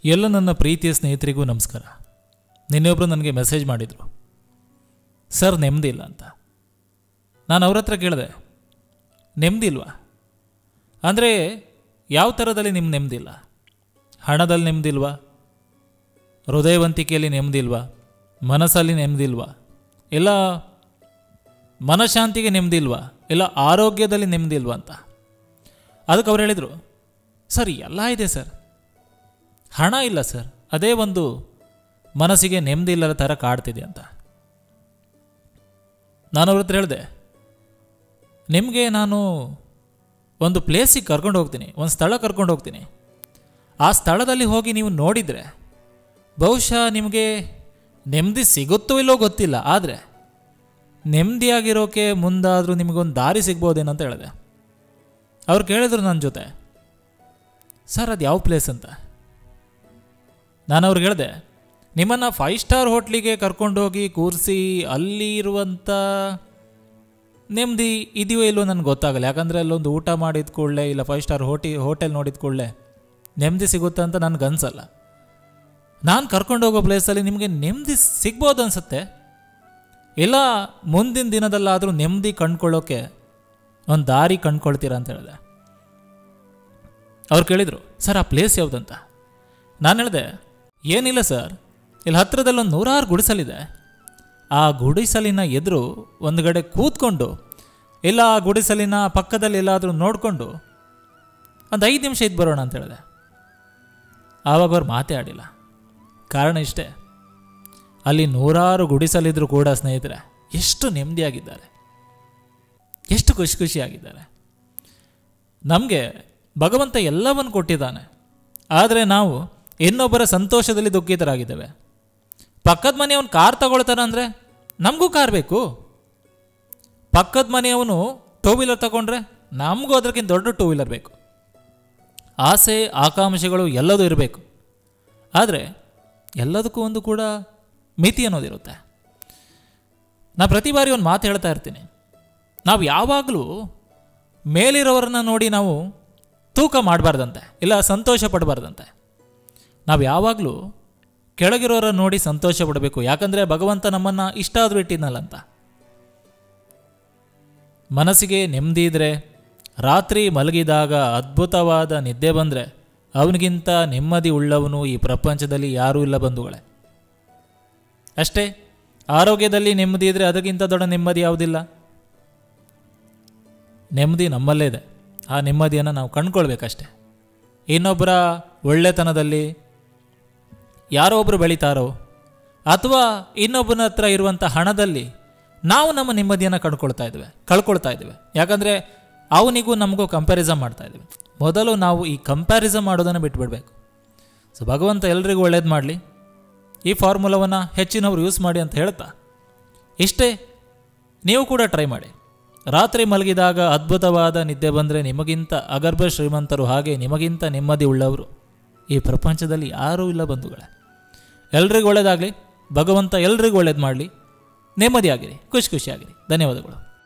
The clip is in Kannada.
ಎಲ್ಲ ನನ್ನ ಪ್ರೀತಿಯ ಸ್ನೇಹಿತರಿಗೂ ನಮಸ್ಕಾರ ನಿನ್ನೆೊಬ್ಬರು ನನಗೆ ಮೆಸೇಜ್ ಮಾಡಿದರು ಸರ್ ನೆಮ್ಮದಿ ಇಲ್ಲ ಅಂತ ನಾನು ಅವ್ರ ಹತ್ರ ಕೇಳಿದೆ ನೆಮ್ಮದಿ ಇಲ್ವಾ ಅಂದರೆ ಯಾವ ಥರದಲ್ಲಿ ನಿಮ್ಮ ನೆಮ್ಮದಿ ಇಲ್ಲ ಹಣದಲ್ಲಿ ನೆಮ್ಮದಿ ಇಲ್ವಾ ಹೃದಯವಂತಿಕೆಯಲ್ಲಿ ನೆಮ್ಮದಿ ಇಲ್ವಾ ಮನಸ್ಸಲ್ಲಿ ನೆಮ್ಮದಿ ಇಲ್ವಾ ಇಲ್ಲ ಮನಃಶಾಂತಿಗೆ ನೆಮ್ಮದಿ ಇಲ್ವಾ ಇಲ್ಲ ಆರೋಗ್ಯದಲ್ಲಿ ನೆಮ್ಮದಿ ಇಲ್ವಾ ಅಂತ ಅದಕ್ಕೆ ಅವ್ರು ಹೇಳಿದರು ಸರ್ ಎಲ್ಲ ಇದೆ ಸರ್ ಹಣ ಇಲ್ಲ ಸರ್ ಅದೇ ಒಂದು ಮನಸ್ಸಿಗೆ ನೆಮ್ಮದಿ ಇಲ್ಲದ ಥರ ಕಾಡ್ತಿದೆ ಅಂತ ನಾನು ಅವ್ರ ಹತ್ರ ಹೇಳಿದೆ ನಿಮಗೆ ನಾನು ಒಂದು ಪ್ಲೇಸಿಗೆ ಕರ್ಕೊಂಡು ಹೋಗ್ತೀನಿ ಒಂದು ಸ್ಥಳ ಕರ್ಕೊಂಡು ಹೋಗ್ತೀನಿ ಆ ಸ್ಥಳದಲ್ಲಿ ಹೋಗಿ ನೀವು ನೋಡಿದರೆ ಬಹುಶಃ ನಿಮಗೆ ನೆಮ್ಮದಿ ಸಿಗುತ್ತೋ ಇಲ್ಲೋ ಗೊತ್ತಿಲ್ಲ ಆದರೆ ನೆಮ್ಮದಿಯಾಗಿರೋಕೆ ಮುಂದಾದರೂ ನಿಮಗೊಂದು ದಾರಿ ಸಿಗ್ಬೋದೇನೋ ಅಂತ ಹೇಳಿದೆ ಅವ್ರು ಕೇಳಿದ್ರು ನನ್ನ ಜೊತೆ ಸರ್ ಅದು ಯಾವ ಪ್ಲೇಸ್ ಅಂತ ನಾನು ಅವ್ರಿಗೆ ಹೇಳಿದೆ ನಿಮ್ಮನ್ನು ಫೈವ್ ಸ್ಟಾರ್ ಹೋಟ್ಲಿಗೆ ಕರ್ಕೊಂಡೋಗಿ ಕೂರಿಸಿ ಅಲ್ಲಿ ಇರುವಂಥ ನೆಮ್ಮದಿ ಇದೆಯೋ ಇಲ್ಲೋ ನನಗೆ ಗೊತ್ತಾಗಲ್ಲ ಯಾಕಂದರೆ ಅಲ್ಲೊಂದು ಊಟ ಮಾಡಿದ ಕೂಡಲೇ ಇಲ್ಲ ಫೈವ್ ಸ್ಟಾರ್ ಹೋಟಿ ಹೋಟೆಲ್ ನೋಡಿದ ಕೂಡಲೇ ನೆಮ್ಮದಿ ಸಿಗುತ್ತೆ ಅಂತ ನನಗೆ ಅನ್ಸಲ್ಲ ನಾನು ಕರ್ಕೊಂಡೋಗೋ ಪ್ಲೇಸಲ್ಲಿ ನಿಮಗೆ ನೆಮ್ಮದಿ ಸಿಗ್ಬೋದು ಅನ್ಸುತ್ತೆ ಇಲ್ಲ ಮುಂದಿನ ದಿನದಲ್ಲಾದರೂ ನೆಮ್ಮದಿ ಕಂಡ್ಕೊಳ್ಳೋಕೆ ಒಂದು ದಾರಿ ಕಂಡ್ಕೊಳ್ತೀರಾ ಅಂತ ಹೇಳಿದೆ ಅವ್ರು ಕೇಳಿದರು ಸರ್ ಆ ಪ್ಲೇಸ್ ಯಾವುದಂತ ನಾನು ಹೇಳಿದೆ ಏನಿಲ್ಲ ಸರ್ ಇಲ್ಲಿ ಹತ್ತಿರದಲ್ಲಿ ಒಂದು ನೂರಾರು ಗುಡಿಸಲಿದೆ ಆ ಗುಡಿಸಲಿನ ಎದುರು ಒಂದು ಕಡೆ ಕೂತ್ಕೊಂಡು ಇಲ್ಲ ಆ ಗುಡಿಸಲಿನ ಪಕ್ಕದಲ್ಲಿ ಎಲ್ಲಾದರೂ ನೋಡಿಕೊಂಡು ಒಂದು ಐದು ನಿಮಿಷ ಇದ್ದು ಬರೋಣ ಅಂತ ಹೇಳಿದೆ ಆವಾಗ ಅವ್ರು ಮಾತೇ ಆಡಿಲ್ಲ ಕಾರಣ ಇಷ್ಟೇ ಅಲ್ಲಿ ನೂರಾರು ಗುಡಿಸಲಿದ್ರು ಕೂಡ ಸ್ನೇಹಿತರೆ ಎಷ್ಟು ನೆಮ್ಮದಿಯಾಗಿದ್ದಾರೆ ಎಷ್ಟು ಖುಷಿ ಖುಷಿಯಾಗಿದ್ದಾರೆ ನಮಗೆ ಭಗವಂತ ಎಲ್ಲವನ್ನು ಕೊಟ್ಟಿದ್ದಾನೆ ಆದರೆ ನಾವು ಇನ್ನೊಬ್ಬರ ಸಂತೋಷದಲ್ಲಿ ದುಃಖಿತರಾಗಿದ್ದೇವೆ ಪಕ್ಕದ ಮನೆಯವನು ಕಾರ್ ತಗೊಳ್ತಾನೆ ಅಂದರೆ ನಮಗೂ ಕಾರ್ ಬೇಕು ಪಕ್ಕದ ಮನೆಯವನು ಟೂ ವೀಲರ್ ತಗೊಂಡ್ರೆ ನಮಗೂ ಅದಕ್ಕಿಂತ ದೊಡ್ಡ ಟೂ ವೀಲರ್ ಬೇಕು ಆಸೆ ಆಕಾಂಕ್ಷೆಗಳು ಎಲ್ಲದೂ ಇರಬೇಕು ಆದರೆ ಎಲ್ಲದಕ್ಕೂ ಒಂದು ಕೂಡ ಮಿತಿ ಅನ್ನೋದಿರುತ್ತೆ ನಾ ಪ್ರತಿ ಬಾರಿ ಒಂದು ಮಾತು ಹೇಳ್ತಾ ಇರ್ತೀನಿ ನಾವು ಯಾವಾಗಲೂ ಮೇಲಿರೋರನ್ನ ನೋಡಿ ನಾವು ತೂಕ ಮಾಡಬಾರ್ದಂತೆ ಇಲ್ಲ ಸಂತೋಷ ಪಡಬಾರ್ದಂತೆ ನಾವು ಯಾವಾಗಲೂ ಕೆಳಗಿರೋರ ನೋಡಿ ಸಂತೋಷ ಪಡಬೇಕು ಯಾಕಂದರೆ ಭಗವಂತ ನಮ್ಮನ್ನು ಇಷ್ಟ ಆದರೂ ಇಟ್ಟಿದ್ನಲ್ಲ ಅಂತ ಮನಸ್ಸಿಗೆ ನೆಮ್ಮದಿ ಇದ್ದರೆ ರಾತ್ರಿ ಮಲಗಿದಾಗ ಅದ್ಭುತವಾದ ನಿದ್ದೆ ಬಂದರೆ ಅವನಿಗಿಂತ ನೆಮ್ಮದಿ ಉಳ್ಳವನು ಈ ಪ್ರಪಂಚದಲ್ಲಿ ಯಾರೂ ಇಲ್ಲ ಬಂಧುಗಳೇ ಅಷ್ಟೇ ಆರೋಗ್ಯದಲ್ಲಿ ನೆಮ್ಮದಿ ಇದ್ದರೆ ಅದಕ್ಕಿಂತ ದೊಡ್ಡ ನೆಮ್ಮದಿ ಯಾವುದಿಲ್ಲ ನೆಮ್ಮದಿ ನಮ್ಮಲ್ಲೇ ಇದೆ ಆ ನೆಮ್ಮದಿಯನ್ನು ನಾವು ಕಂಡ್ಕೊಳ್ಬೇಕಷ್ಟೆ ಇನ್ನೊಬ್ಬರ ಒಳ್ಳೆತನದಲ್ಲಿ ಯಾರೋ ಒಬ್ಬರು ಬೆಳೀತಾರೋ ಅಥವಾ ಇನ್ನೊಬ್ಬನ ಹತ್ರ ಇರುವಂಥ ಹಣದಲ್ಲಿ ನಾವು ನಮ್ಮ ನೆಮ್ಮದಿಯನ್ನು ಕಂಡ್ಕೊಳ್ತಾ ಇದ್ದೇವೆ ಕಳ್ಕೊಳ್ತಾ ಇದ್ದೇವೆ ಯಾಕಂದರೆ ಅವನಿಗೂ ನಮಗೂ ಕಂಪ್ಯಾರಿಸಮ್ ಮಾಡ್ತಾ ಇದ್ದೀವಿ ಮೊದಲು ನಾವು ಈ ಕಂಪ್ಯಾರಿಸಮ್ ಮಾಡೋದನ್ನು ಬಿಟ್ಬಿಡಬೇಕು ಸೊ ಭಗವಂತ ಎಲ್ರಿಗೂ ಒಳ್ಳೇದು ಮಾಡಲಿ ಈ ಫಾರ್ಮುಲಾವನ್ನು ಹೆಚ್ಚಿನವರು ಯೂಸ್ ಮಾಡಿ ಅಂತ ಹೇಳ್ತಾ ಇಷ್ಟೇ ನೀವು ಕೂಡ ಟ್ರೈ ಮಾಡಿ ರಾತ್ರಿ ಮಲಗಿದಾಗ ಅದ್ಭುತವಾದ ನಿದ್ದೆ ಬಂದರೆ ನಿಮಗಿಂತ ಅಗರ್ಭ ಶ್ರೀಮಂತರು ಹಾಗೆ ನಿಮಗಿಂತ ನೆಮ್ಮದಿ ಉಳ್ಳವರು ಈ ಪ್ರಪಂಚದಲ್ಲಿ ಯಾರೂ ಇಲ್ಲ ಬಂಧುಗಳೇ ಎಲ್ರಿಗೂ ಒಳ್ಳೇದಾಗಲಿ ಭಗವಂತ ಎಲ್ರಿಗೂ ಒಳ್ಳೇದು ಮಾಡಲಿ ನೆಮ್ಮದಿಯಾಗಿರಿ ಖುಷಿ ಖುಷಿಯಾಗಿರಿ ಧನ್ಯವಾದಗಳು